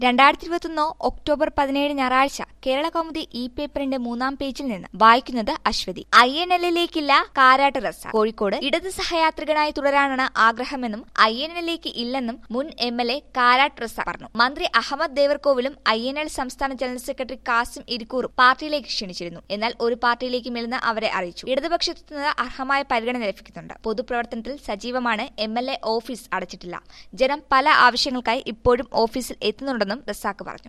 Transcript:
രണ്ടായിരത്തി ഇരുപത്തൊന്ന് ഒക്ടോബർ പതിനേഴ് ഞായറാഴ്ച കേരള കൗമുദി ഇ പേപ്പറിന്റെ മൂന്നാം പേജിൽ നിന്ന് വായിക്കുന്നത് അശ്വതി ഐ എൻ എല്ലിലേക്കില്ല കാരാട്ട് റസ കോഴിക്കോട് ഇടത് സഹയാത്രികനായി തുടരാനാണ് ആഗ്രഹമെന്നും ഐ എൻ എല്ലിലേക്ക് ഇല്ലെന്നും മുൻ M L A Karat Raza പറഞ്ഞു മന്ത്രി അഹമ്മദ് ദേവർകോവിലും ഐ എൻ എൽ സംസ്ഥാന ജനറൽ സെക്രട്ടറി കാസിം ഇരിക്കൂറും പാർട്ടിയിലേക്ക് ക്ഷണിച്ചിരുന്നു എന്നാൽ ഒരു പാർട്ടിയിലേക്കും ഇല്ലെന്ന് അവരെ അറിയിച്ചു ഇടതുപക്ഷത്തു നിന്ന് അർഹമായ പരിഗണന ലഭിക്കുന്നുണ്ട് പൊതുപ്രവർത്തനത്തിൽ സജീവമാണ് എം എൽ എ ഓഫീസ് അടച്ചിട്ടില്ല ജനം പല ആവശ്യങ്ങൾക്കായി ഇപ്പോഴും ഓഫീസിൽ എത്തുന്നുണ്ടെന്നും റസാഖ് പറഞ്ഞു